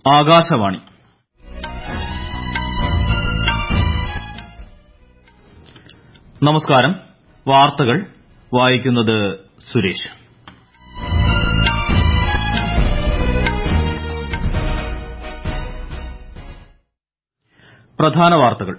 ആകാശവാണി നമസ്കാരം വാർത്തകൾ വായിക്കുന്നത് സുരേഷ് പ്രധാന വാർത്തകൾ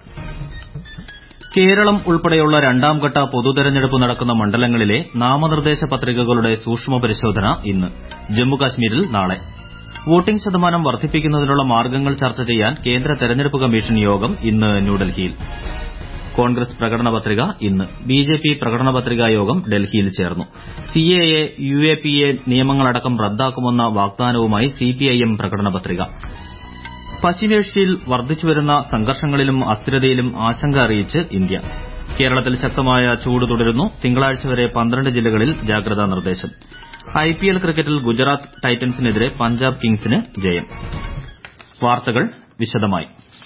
കേരളം ഉൾപ്പെടെയുള്ള രണ്ടാംഘട്ട പൊതുതെരഞ്ഞെടുപ്പ് നടക്കുന്ന മണ്ഡലങ്ങളിലെ നാമനിർദ്ദേശ പത്രികകളുടെ സൂക്ഷ്മ പരിശോധന ഇന്ന് ജമ്മുകാശ്മീരിൽ നാളെ വോട്ടിംഗ് ശതമാനം വർദ്ധിപ്പിക്കുന്നതിനുള്ള മാർഗ്ഗങ്ങൾ ചർച്ച ചെയ്യാൻ കേന്ദ്ര തെരഞ്ഞെടുപ്പ് കമ്മീഷൻ യോഗം ഇന്ന് ന്യൂഡൽഹിയിൽ കോൺഗ്രസ് പ്രകടന പത്രിക ഇന്ന് ബിജെപി പ്രകടന പത്രികാ യോഗം ഡൽഹിയിൽ ചേർന്നു സിഎഎ യുഎപിഎ നിയമങ്ങളടക്കം റദ്ദാക്കുമെന്ന വാഗ്ദാനവുമായി സിപിഐഎം പ്രകടന പത്രിക പശ്ചിമേഷ്യയിൽ വർദ്ധിച്ചുവരുന്ന സംഘർഷങ്ങളിലും അസ്ഥിരതയിലും ആശങ്ക അറിയിച്ച് ഇന്ത്യ കേരളത്തിൽ ശക്തമായ ചൂട് തുടരുന്നു തിങ്കളാഴ്ച വരെ പന്ത്രണ്ട് ജില്ലകളിൽ ജാഗ്രതാ നിർദ്ദേശം ഐപിഎൽ ക്രിക്കറ്റിൽ ഗുജറാത്ത് ടൈറ്റൻസിനെതിരെ പഞ്ചാബ് കിങ്സിന് ജയം വാർത്തകൾ വിശദമായി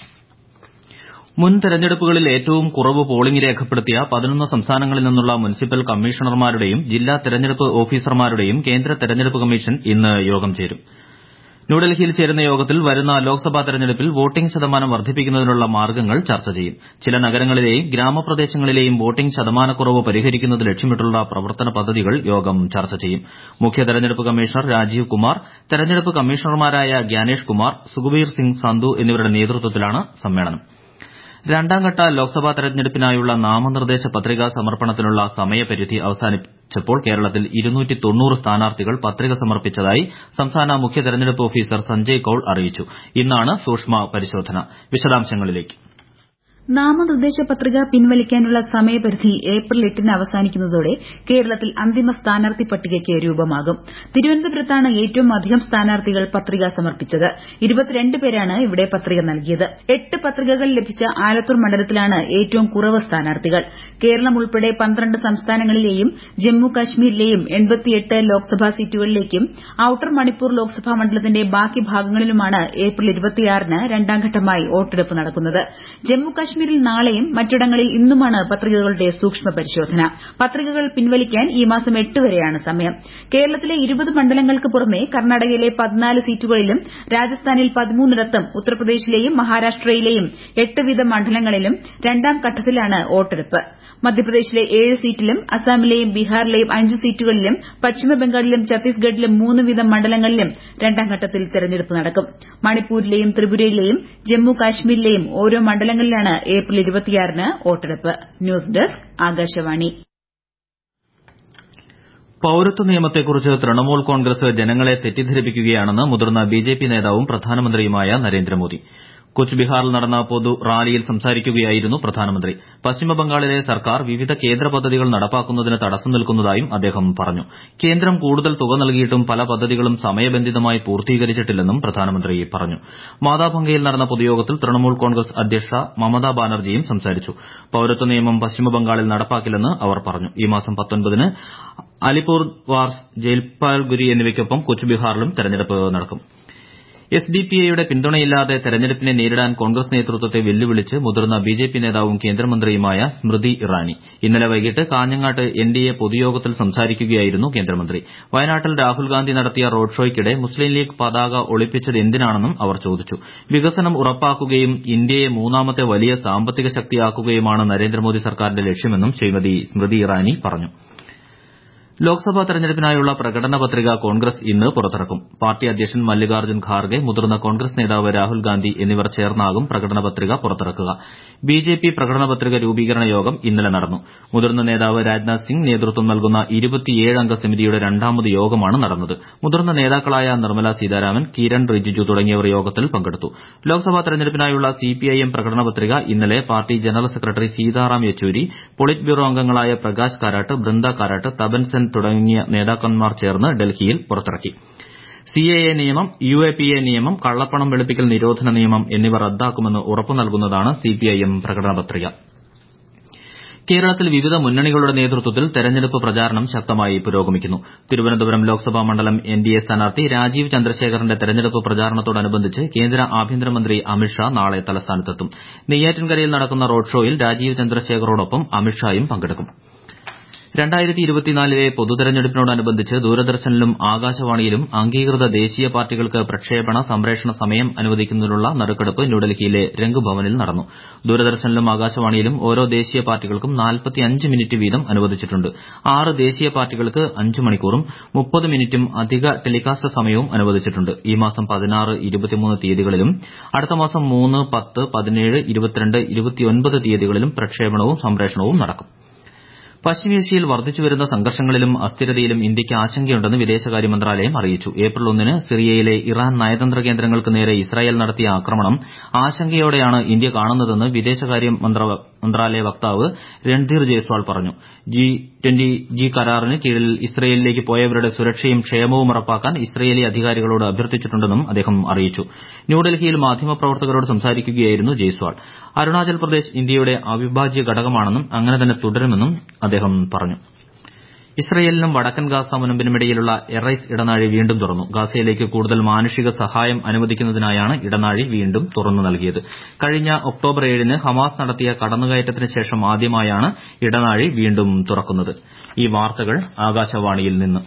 മുൻ തെരഞ്ഞെടുപ്പുകളിൽ ഏറ്റവും കുറവ് പോളിംഗ് രേഖപ്പെടുത്തിയ പതിനൊന്ന് സംസ്ഥാനങ്ങളിൽ നിന്നുള്ള മുനിസിപ്പൽ കമ്മീഷണർമാരുടെയും ജില്ലാ തെരഞ്ഞെടുപ്പ് ഓഫീസർമാരുടെയും കേന്ദ്ര തെരഞ്ഞെടുപ്പ് കമ്മീഷൻ ഇന്ന് യോഗം ചേരും ന്യൂഡൽഹിയിൽ ചേരുന്ന യോഗത്തിൽ വരുന്ന ലോക്സഭാ തെരഞ്ഞെടുപ്പിൽ വോട്ടിംഗ് ശതമാനം വർദ്ധിപ്പിക്കുന്നതിനുള്ള മാർഗ്ഗങ്ങൾ ചർച്ച ചെയ്യും ചില നഗരങ്ങളിലെയും ഗ്രാമപ്രദേശങ്ങളിലെയും വോട്ടിംഗ് ശതമാനക്കുറവ് പരിഹരിക്കുന്നത് ലക്ഷ്യമിട്ടുള്ള പ്രവർത്തന പദ്ധതികൾ യോഗം ചർച്ച ചെയ്യും മുഖ്യ തെരഞ്ഞെടുപ്പ് കമ്മീഷണർ രാജീവ് കുമാർ തെരഞ്ഞെടുപ്പ് കമ്മീഷണർമാരായ ഗ്യാനേഷ് കുമാർ സുഖ്ബീർ സിംഗ് സന്ധു എന്നിവരുടെ നേതൃത്വത്തിലാണ് സമ്മേളനം രണ്ടാംഘട്ട ലോക്സഭാ തെരഞ്ഞെടുപ്പിനായുള്ള നാമനിർദ്ദേശ പത്രികാ സമർപ്പണത്തിനുള്ള സമയപരിധി അവസാനിച്ചപ്പോൾ കേരളത്തിൽ സ്ഥാനാർത്ഥികൾ പത്രിക സമർപ്പിച്ചതായി സംസ്ഥാന മുഖ്യ തെരഞ്ഞെടുപ്പ് ഓഫീസർ സഞ്ജയ് കൌൾ അറിയിച്ചു ഇന്നാണ് സൂക്ഷ്മ പരിശോധന വിശദാംശങ്ങളിലേക്ക് നാമനിർദ്ദേശ പത്രിക പിൻവലിക്കാനുള്ള സമയപരിധി ഏപ്രിൽ എട്ടിന് അവസാനിക്കുന്നതോടെ കേരളത്തിൽ അന്തിമ സ്ഥാനാർത്ഥി പട്ടികയ്ക്ക് രൂപമാകും തിരുവനന്തപുരത്താണ് ഏറ്റവും അധികം സ്ഥാനാർത്ഥികൾ പത്രിക സമർപ്പിച്ചത് ഇരുപത്തിരണ്ട് പേരാണ് ഇവിടെ പത്രിക നൽകിയത് എട്ട് പത്രികകൾ ലഭിച്ച ആലത്തൂർ മണ്ഡലത്തിലാണ് ഏറ്റവും കുറവ് സ്ഥാനാർത്ഥികൾ കേരളം ഉൾപ്പെടെ പന്ത്രണ്ട് സംസ്ഥാനങ്ങളിലെയും ജമ്മു കശ്മീരിലെയും എൺപത്തിയെട്ട് ലോക്സഭാ സീറ്റുകളിലേക്കും ഔട്ടർ മണിപ്പൂർ ലോക്സഭാ മണ്ഡലത്തിന്റെ ബാക്കി ഭാഗങ്ങളിലുമാണ് ഏപ്രിൽ ഇരുപത്തിയാറിന് രണ്ടാംഘട്ടമായി വോട്ടെടുപ്പ് നടക്കുന്നത് ജമ്മു കശ്മീരിൽ നാളെയും മറ്റിടങ്ങളിൽ ഇന്നുമാണ് പത്രികകളുടെ സൂക്ഷ്മ പരിശോധന പത്രികകൾ പിൻവലിക്കാൻ ഈ മാസം എട്ട് വരെയാണ് സമയം കേരളത്തിലെ ഇരുപത് മണ്ഡലങ്ങൾക്ക് പുറമെ കർണാടകയിലെ പതിനാല് സീറ്റുകളിലും രാജസ്ഥാനിൽ പതിമൂന്നിടത്തും ഉത്തർപ്രദേശിലെയും മഹാരാഷ്ട്രയിലെയും എട്ട് വീതം മണ്ഡലങ്ങളിലും രണ്ടാം ഘട്ടത്തിലാണ് വോട്ടെടുപ്പ് മധ്യപ്രദേശിലെ ഏഴ് സീറ്റിലും അസാമിലെയും ബീഹാറിലെയും അഞ്ച് സീറ്റുകളിലും പശ്ചിമബംഗാളിലും ഛത്തീസ്ഗഡിലും മൂന്ന് വീതം മണ്ഡലങ്ങളിലും രണ്ടാം ഘട്ടത്തിൽ തെരഞ്ഞെടുപ്പ് നടക്കും മണിപ്പൂരിലെയും ത്രിപുരയിലെയും ജമ്മു കാശ്മീരിലെയും ഓരോ മണ്ഡലങ്ങളിലാണ് ഏപ്രിൽ ഇരുപത്തിയാറിന് വോട്ടെടുപ്പ് ന്യൂസ് ഡെസ്ക് ആകാശവാണി പൌരത്വ നിയമത്തെക്കുറിച്ച് തൃണമൂൽ കോൺഗ്രസ് ജനങ്ങളെ തെറ്റിദ്ധരിപ്പിക്കുകയാണെന്ന് മുതിർന്ന ബിജെപി നേതാവും പ്രധാനമന്ത്രിയുമായ നരേന്ദ്രമോദി കുച്ച് ബിഹാറിൽ നടന്ന പൊതു റാലിയിൽ സംസാരിക്കുകയായിരുന്നു പ്രധാനമന്ത്രി പശ്ചിമബംഗാളിലെ സർക്കാർ വിവിധ കേന്ദ്ര പദ്ധതികൾ നടപ്പാക്കുന്നതിന് തടസ്സം നിൽക്കുന്നതായും അദ്ദേഹം പറഞ്ഞു കേന്ദ്രം കൂടുതൽ തുക നൽകിയിട്ടും പല പദ്ധതികളും സമയബന്ധിതമായി പൂർത്തീകരിച്ചിട്ടില്ലെന്നും പ്രധാനമന്ത്രി പറഞ്ഞു മാതാഭംഗയിൽ നടന്ന പൊതുയോഗത്തിൽ തൃണമൂൽ കോൺഗ്രസ് അധ്യക്ഷ മമതാ ബാനർജിയും സംസാരിച്ചു പൌരത്വ നിയമം പശ്ചിമബംഗാളിൽ നടപ്പാക്കില്ലെന്ന് അവർ പറഞ്ഞു ഈ മാസം പത്തൊൻപതിന് അലിപൂർദ്വാർ ജൽപായ്ഗുരി എന്നിവയ്ക്കൊപ്പം കുച്ച് ബിഹാറിലും തെരഞ്ഞെടുപ്പ് നടക്കും എസ്ഡിപിഐയുടെ പിന്തുണയില്ലാതെ തെരഞ്ഞെടുപ്പിനെ നേരിടാൻ കോൺഗ്രസ് നേതൃത്വത്തെ വെല്ലുവിളിച്ച് മുതിർന്ന ബിജെപി നേതാവും കേന്ദ്രമന്ത്രിയുമായ സ്മൃതി ഇറാനി ഇന്നലെ വൈകിട്ട് കാഞ്ഞങ്ങാട്ട് എൻഡിഎ പൊതുയോഗത്തിൽ സംസാരിക്കുകയായിരുന്നു കേന്ദ്രമന്ത്രി വയനാട്ടിൽ രാഹുൽ ഗാന്ധി നടത്തിയ റോഡ് ഷോയ്ക്കിടെ മുസ്ലിം ലീഗ് പതാക ഒളിപ്പിച്ചത് എന്തിനാണെന്നും അവർ ചോദിച്ചു വികസനം ഉറപ്പാക്കുകയും ഇന്ത്യയെ മൂന്നാമത്തെ വലിയ സാമ്പത്തിക ശക്തിയാക്കുകയുമാണ് നരേന്ദ്രമോദി സർക്കാരിന്റെ ലക്ഷ്യമെന്നും ശ്രീമതി സ്മൃതി ഇറാനി പറഞ്ഞു ലോക്സഭാ തെരഞ്ഞെടുപ്പിനായുള്ള പ്രകടന പത്രിക കോൺഗ്രസ് ഇന്ന് പുറത്തിറക്കും പാർട്ടി അധ്യക്ഷൻ മല്ലികാർജ്ജുൻ ഖാർഗെ മുതിർന്ന കോൺഗ്രസ് നേതാവ് രാഹുൽ ഗാന്ധി എന്നിവർ ചേർന്നാകും പ്രകടന പത്രിക പുറത്തിറക്കുക ബിജെപി പ്രകടന പത്രിക രൂപീകരണ യോഗം ഇന്നലെ നടന്നു മുതിർന്ന നേതാവ് രാജ്നാഥ് സിംഗ് നേതൃത്വം നൽകുന്ന അംഗ സമിതിയുടെ രണ്ടാമത് യോഗമാണ് നടന്നത് മുതിർന്ന നേതാക്കളായ നിർമ്മല സീതാരാമൻ കിരൺ റിജിജു തുടങ്ങിയവർ യോഗത്തിൽ പങ്കെടുത്തു ലോക്സഭാ തെരഞ്ഞെടുപ്പിനായുള്ള സിപിഐഎം പ്രകടന പത്രിക ഇന്നലെ party general secretary Sitaram Yechury politburo അംഗങ്ങളായ പ്രകാശ് കാരാട്ട് ബൃന്ദ കാരാട്ട് തപൻ സെൻ തുടങ്ങിയ നേതാക്കന്മാർ ചേർന്ന് ഡൽഹിയിൽ പുറത്തിറക്കി സിഎഎ നിയമം യുഎപിഎ നിയമം കള്ളപ്പണം വെളുപ്പിക്കൽ നിരോധന നിയമം എന്നിവ റദ്ദാക്കുമെന്ന് ഉറപ്പു നൽകുന്നതാണ് സിപിഐഎം പ്രകടന പത്രിക കേരളത്തിൽ വിവിധ മുന്നണികളുടെ നേതൃത്വത്തിൽ തെരഞ്ഞെടുപ്പ് പ്രചാരണം ശക്തമായി പുരോഗമിക്കുന്നു തിരുവനന്തപുരം ലോക്സഭാ മണ്ഡലം എൻഡിഎ സ്ഥാനാർത്ഥി രാജീവ് ചന്ദ്രശേഖറിന്റെ തെരഞ്ഞെടുപ്പ് പ്രചാരണത്തോടനുബന്ധിച്ച് കേന്ദ്ര ആഭ്യന്തരമന്ത്രി അമിത്ഷാ നാളെ തലസ്ഥാനത്തെത്തും നെയ്യാറ്റിൻകരയിൽ നടക്കുന്ന റോഡ് ഷോയിൽ രാജീവ് ചന്ദ്രശേഖറോടൊപ്പം അമിത്ഷായും പങ്കെടുക്കും ലെ പൊതുതെരഞ്ഞെടുപ്പിനോടനുബന്ധിച്ച് ദൂരദർശനിലും ആകാശവാണിയിലും അംഗീകൃത ദേശീയ പാർട്ടികൾക്ക് പ്രക്ഷേപണ സംപ്രേഷണ സമയം അനുവദിക്കുന്നതിനുള്ള നറുക്കെടുപ്പ് ന്യൂഡൽഹിയിലെ രംഗ് ഭവനിൽ നടന്നു ദൂരദർശനിലും ആകാശവാണിയിലും ഓരോ ദേശീയ പാർട്ടികൾക്കും മിനിറ്റ് വീതം അനുവദിച്ചിട്ടുണ്ട് ആറ് ദേശീയ പാർട്ടികൾക്ക് അഞ്ച് മണിക്കൂറും മുപ്പത് മിനിറ്റും അധിക ടെലികാസ്റ്റ് സമയവും അനുവദിച്ചിട്ടുണ്ട് ഈ മാസം തീയതികളിലും അടുത്ത മാസം മൂന്ന് പത്ത് പതിനേഴ് ഇരുപത്തിരണ്ട് ഇരുപത്തിയൊൻപത് തീയതികളിലും പ്രക്ഷേപണവും സംപ്രേഷണവും നടക്കും പശ്ചിമേഷ്യയിൽ വർദ്ധിച്ചുവരുന്ന സംഘർഷങ്ങളിലും അസ്ഥിരതയിലും ഇന്ത്യയ്ക്ക് ആശങ്കയുണ്ടെന്ന് വിദേശകാര്യ മന്ത്രാലയം അറിയിച്ചു ഏപ്രിൽ ഒന്നിന് സിറിയയിലെ ഇറാൻ നയതന്ത്ര കേന്ദ്രങ്ങൾക്ക് നേരെ ഇസ്രായേൽ നടത്തിയ ആക്രമണം ആശങ്കയോടെയാണ് ഇന്ത്യ കാണുന്നതെന്ന് വിദേശകാര്യ മന്ത്രാലയ വക്താവ് രൺധീർ ജയ്സ്വാൾ പറഞ്ഞു ജി ട്വന്റി ജി കരാറിന് കീഴിൽ ഇസ്രയേലിലേക്ക് പോയവരുടെ സുരക്ഷയും ക്ഷേമവും ഉറപ്പാക്കാൻ ഇസ്രയേലി അധികാരികളോട് അഭ്യർത്ഥിച്ചിട്ടുണ്ടെന്നും അദ്ദേഹം അറിയിച്ചു ന്യൂഡൽഹിയിൽ മാധ്യമപ്രവർത്തകരോട് സംസാരിക്കുകയായിരുന്നു ജയ്സ്വാൾ അരുണാചൽ പ്രദേശ് ഇന്ത്യയുടെ അവിഭാജ്യ ഘടകമാണെന്നും അങ്ങനെ തന്നെ തുടരുമെന്നും അദ്ദേഹം പറഞ്ഞു ഇസ്രയേലിനും വടക്കൻ ഗാസ മുനമ്പിനുമിടയിലുള്ള എറൈസ് ഇടനാഴി വീണ്ടും തുറന്നു ഗാസയിലേക്ക് കൂടുതൽ മാനുഷിക സഹായം അനുവദിക്കുന്നതിനായാണ് ഇടനാഴി വീണ്ടും തുറന്നു നൽകിയത് കഴിഞ്ഞ ഒക്ടോബർ ഏഴിന് ഹമാസ് നടത്തിയ കടന്നുകയറ്റത്തിന് ശേഷം ആദ്യമായാണ് ഇടനാഴി വീണ്ടും തുറക്കുന്നത് ഈ വാർത്തകൾ ആകാശവാണിയിൽ നിന്ന്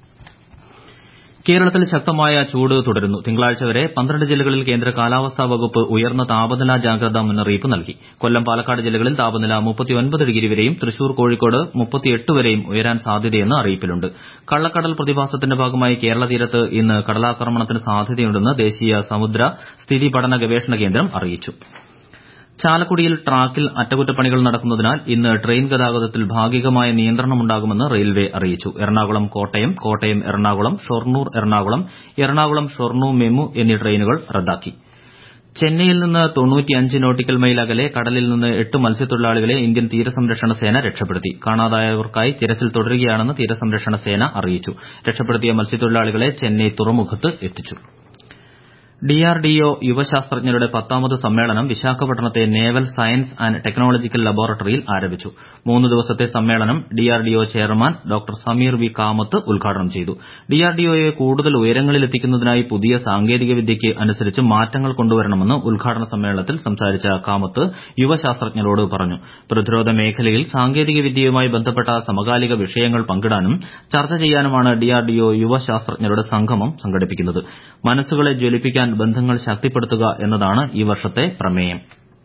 കേരളത്തിൽ ശക്തമായ ചൂട് തുടരുന്നു തിങ്കളാഴ്ച വരെ പന്ത്രണ്ട് ജില്ലകളിൽ കേന്ദ്ര കാലാവസ്ഥാ വകുപ്പ് ഉയർന്ന താപനില ജാഗ്രതാ മുന്നറിയിപ്പ് നൽകി കൊല്ലം പാലക്കാട് ജില്ലകളിൽ താപനില ഡിഗ്രി വരെയും തൃശൂർ കോഴിക്കോട് വരെയും ഉയരാൻ സാധ്യതയെന്ന് അറിയിപ്പിലുണ്ട് കള്ളക്കടൽ പ്രതിഭാസത്തിന്റെ ഭാഗമായി കേരള തീരത്ത് ഇന്ന് കടലാക്രമണത്തിന് സാധ്യതയുണ്ടെന്ന് ദേശീയ സമുദ്ര സ്ഥിതി പഠന ഗവേഷണ കേന്ദ്രം അറിയിച്ചു ചാലക്കുടിയിൽ ട്രാക്കിൽ അറ്റകുറ്റപ്പണികൾ നടക്കുന്നതിനാൽ ഇന്ന് ട്രെയിൻ ഗതാഗതത്തിൽ ഭാഗികമായ നിയന്ത്രണമുണ്ടാകുമെന്ന് റെയിൽവേ അറിയിച്ചു എറണാകുളം കോട്ടയം കോട്ടയം എറണാകുളം ഷൊർണൂർ എറണാകുളം എറണാകുളം ഷൊർണൂർ മെമു എന്നീ ട്രെയിനുകൾ റദ്ദാക്കി ചെന്നൈയിൽ നിന്ന് നോട്ടിക്കൽ മൈൽ അകലെ കടലിൽ നിന്ന് എട്ട് മത്സ്യത്തൊഴിലാളികളെ ഇന്ത്യൻ തീരസംരക്ഷണ സേന രക്ഷപ്പെടുത്തി കാണാതായവർക്കായി തിരച്ചിൽ തുടരുകയാണെന്ന് തീരസംരക്ഷണ സേന അറിയിച്ചു രക്ഷപ്പെടുത്തിയ മത്സ്യത്തൊഴിലാളികളെ ചെന്നൈ തുറമുഖത്ത് എത്തിച്ചു ഡിആർഡിഒ യുവശാസ്ത്രജ്ഞരുടെ പത്താമത് സമ്മേളനം വിശാഖപട്ടണത്തെ നേവൽ സയൻസ് ആന്റ് ടെക്നോളജിക്കൽ ലബോറട്ടറിയിൽ ആരംഭിച്ചു മൂന്ന് ദിവസത്തെ സമ്മേളനം DRDO chairman doctor Sameer V Kamat ഉദ്ഘാടനം ചെയ്തു ഡിആർഡിഒയെ കൂടുതൽ ഉയരങ്ങളിലെത്തിക്കുന്നതിനായി പുതിയ സാങ്കേതിക വിദ്യയ്ക്ക് അനുസരിച്ച് മാറ്റങ്ങൾ കൊണ്ടുവരണമെന്ന് ഉദ്ഘാടന സമ്മേളനത്തിൽ സംസാരിച്ച കാമത്ത് യുവശാസ്ത്രജ്ഞരോട് പറഞ്ഞു പ്രതിരോധ മേഖലയിൽ സാങ്കേതിക വിദ്യയുമായി ബന്ധപ്പെട്ട സമകാലിക വിഷയങ്ങൾ പങ്കിടാനും ചർച്ച ചെയ്യാനുമാണ് ഡിആർഡിഒ യുവശാസ്ത്രജ്ഞരുടെ സംഗമം സംഘടിപ്പിക്കുന്നത് മനസ്സുകളെ ജ്വലിപ്പിക്കാൻ ബന്ധങ്ങൾ ശക്തിപ്പെടുത്തുക എന്നതാണ് ഈ വർഷത്തെ പ്രമേയം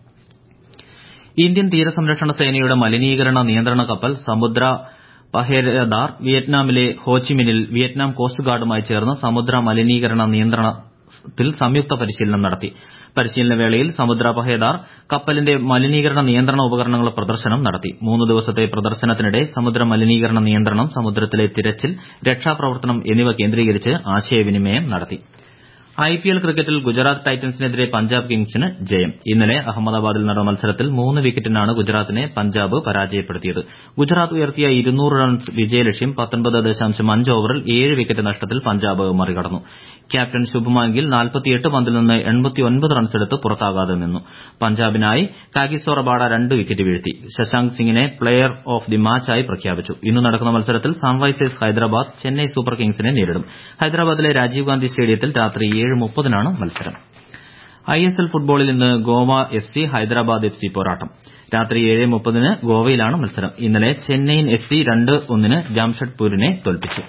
ഇന്ത്യൻ തീരസംരക്ഷണ സേനയുടെ മലിനീകരണ നിയന്ത്രണ കപ്പൽ സമുദ്ര പഹരേദാർ വിയറ്റ്നാമിലെ ഹോച്ചിമിനിൽ വിയറ്റ്നാം കോസ്റ്റ് ഗാർഡുമായി ചേർന്ന് സമുദ്ര മലിനീകരണ നിയന്ത്രണത്തിൽ സംയുക്ത പരിശീലനം നടത്തി പരിശീലന വേളയിൽ സമുദ്ര പഹേദാർ കപ്പലിന്റെ മലിനീകരണ നിയന്ത്രണ ഉപകരണങ്ങളുടെ പ്രദർശനം നടത്തി മൂന്ന് ദിവസത്തെ പ്രദർശനത്തിനിടെ സമുദ്ര മലിനീകരണ നിയന്ത്രണം സമുദ്രത്തിലെ തിരച്ചിൽ രക്ഷാപ്രവർത്തനം എന്നിവ കേന്ദ്രീകരിച്ച് ആശയവിനിമയം നടത്തി ഐപിഎൽ ക്രിക്കറ്റിൽ ഗുജറാത്ത് ടൈറ്റൻസിനെതിരെ പഞ്ചാബ് കിങ്സിന് ജയം ഇന്നലെ അഹമ്മദാബാദിൽ നടന്ന മത്സരത്തിൽ മൂന്ന് വിക്കറ്റിനാണ് ഗുജറാത്തിനെ പഞ്ചാബ് പരാജയപ്പെടുത്തിയത് ഗുജറാത്ത് ഉയർത്തിയ റൺസ് വിജയലക്ഷ്യം ഓവറിൽ ഏഴ് വിക്കറ്റ് നഷ്ടത്തിൽ പഞ്ചാബ് മറികടന്നു ക്യാപ്റ്റൻ ശുഭ്മാൻ ഗിൽ പന്തിൽ നിന്ന് റൺസെടുത്ത് പുറത്താകാതെ നിന്നു പഞ്ചാബിനായി കാഗിസോ റബാഡ രണ്ട് വിക്കറ്റ് വീഴ്ത്തി ശശാങ്ക് സിംഗിനെ പ്ലെയർ ഓഫ് ദി മാച്ചായി പ്രഖ്യാപിച്ചു ഇന്ന് നടക്കുന്ന മത്സരത്തിൽ സൺറൈസേഴ്സ് ഹൈദരാബാദ് ചെന്നൈ സൂപ്പർ കിങ്സിനെ നേരിടും ഹൈദരാബാദിലെ രാജീവ് ഗാന്ധി സ്റ്റേഡിയത്തിൽ രാത്രി ഏഴ് മുപ്പതിനാണ് മത്സരം ഐഎസ്എൽ ഫുട്ബോളിൽ ഇന്ന് Goa F C Hyderabad F C പോരാട്ടം രാത്രി ഏഴ് മുപ്പതിന് ഗോവയിലാണ് മത്സരം ഇന്നലെ ചെന്നൈയിൻ എഫ് സി രണ്ട് ഒന്നിന് ജാംഷഡ്പൂരിനെ തോൽപ്പിച്ചു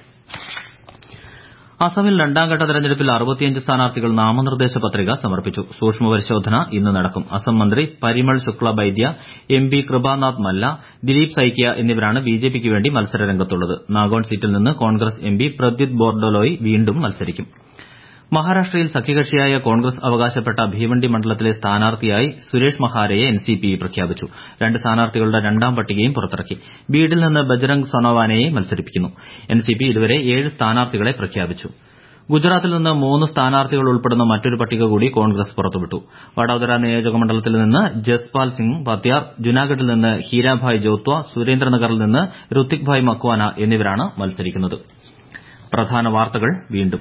അസമിൽ രണ്ടാംഘട്ട തെരഞ്ഞെടുപ്പിൽ അറുപത്തിയഞ്ച് സ്ഥാനാർത്ഥികൾ നാമനിർദ്ദേശ പത്രിക സമർപ്പിച്ചു സൂക്ഷ്മ പരിശോധന ഇന്ന് നടക്കും അസം മന്ത്രി പരിമൾ ശുക്ല ബൈദ്യ എം പി കൃപാനാഥ് മല്ല ദിലീപ് സൈക്കിയ എന്നിവരാണ് ബിജെപിക്ക് വേണ്ടി മത്സരരംഗത്തുള്ളത് നാഗോൺ സീറ്റിൽ നിന്ന് കോൺഗ്രസ് എം പി പ്രദ്യുത് ബോർഡോലോയ് വീണ്ടും മത്സരിക്കും മഹാരാഷ്ട്രയിൽ സഖ്യകക്ഷിയായ കോൺഗ്രസ് അവകാശപ്പെട്ട ഭീവണ്ടി മണ്ഡലത്തിലെ സ്ഥാനാർത്ഥിയായി സുരേഷ് മഹാരയെ എൻസിപി പ്രഖ്യാപിച്ചു രണ്ട് സ്ഥാനാർത്ഥികളുടെ രണ്ടാം പട്ടികയും പുറത്തിറക്കി ബീഡിൽ നിന്ന് ബജറംഗ് സൊനോവാനയെ മത്സരിപ്പിക്കുന്നു എൻസിപി ഇതുവരെ ഏഴ് സ്ഥാനാർത്ഥികളെ പ്രഖ്യാപിച്ചു ഗുജറാത്തിൽ നിന്ന് മൂന്ന് സ്ഥാനാർത്ഥികൾ ഉൾപ്പെടുന്ന മറ്റൊരു പട്ടിക കൂടി കോൺഗ്രസ് പുറത്തുവിട്ടു വഡോദര നിയോജക മണ്ഡലത്തിൽ നിന്ന് ജസ്പാൽ സിംഗ് പത്യാർ ജുനാഗഡിൽ നിന്ന് ഹീരാഭായ് ജോത്വ സുരേന്ദ്രനഗറിൽ നിന്ന് ഋത്വിക്ഭായ് മക്വാന എന്നിവരാണ് മത്സരിക്കുന്നത് പ്രധാന വാർത്തകൾ വീണ്ടും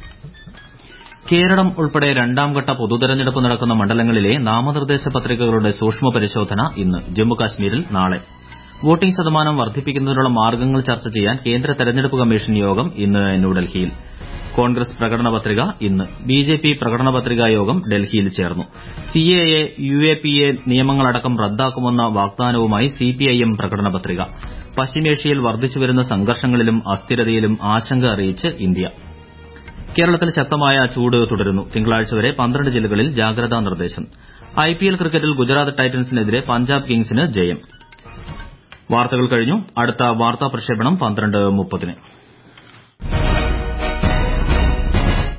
കേരളം ഉൾപ്പെടെ രണ്ടാംഘട്ട പൊതുതെരഞ്ഞെടുപ്പ് നടക്കുന്ന മണ്ഡലങ്ങളിലെ നാമനിർദ്ദേശ പത്രികകളുടെ സൂക്ഷ്മ പരിശോധന ഇന്ന് ജമ്മുകാശ്മീരിൽ നാളെ വോട്ടിംഗ് ശതമാനം വർദ്ധിപ്പിക്കുന്നതിനുള്ള മാർഗ്ഗങ്ങൾ ചർച്ച ചെയ്യാൻ കേന്ദ്ര തെരഞ്ഞെടുപ്പ് കമ്മീഷൻ യോഗം ഇന്ന് ന്യൂഡൽഹിയിൽ കോൺഗ്രസ് പ്രകടന പത്രിക ഇന്ന് ബിജെപി പ്രകടന പത്രികാ യോഗം ഡൽഹിയിൽ ചേർന്നു സിഎഎ യുഎപിഎ നിയമങ്ങളടക്കം റദ്ദാക്കുമെന്ന വാഗ്ദാനവുമായി സിപിഐഎം പ്രകടന പത്രിക പശ്ചിമേഷ്യയിൽ വർദ്ധിച്ചുവരുന്ന സംഘർഷങ്ങളിലും അസ്ഥിരതയിലും ആശങ്ക അറിയിച്ച് ഇന്ത്യ കേരളത്തിൽ ശക്തമായ ചൂട് തുടരുന്നു തിങ്കളാഴ്ച വരെ പന്ത്രണ്ട് ജില്ലകളിൽ ജാഗ്രതാ നിർദ്ദേശം ഐപിഎൽ ക്രിക്കറ്റിൽ ഗുജറാത്ത് ടൈറ്റൻസിനെതിരെ പഞ്ചാബ് കിങ്സിന് ജയം വാർത്തകൾ കഴിഞ്ഞു അടുത്ത വാർത്താ പ്രക്ഷേപണം പന്ത്രണ്ട് മുപ്പതിന്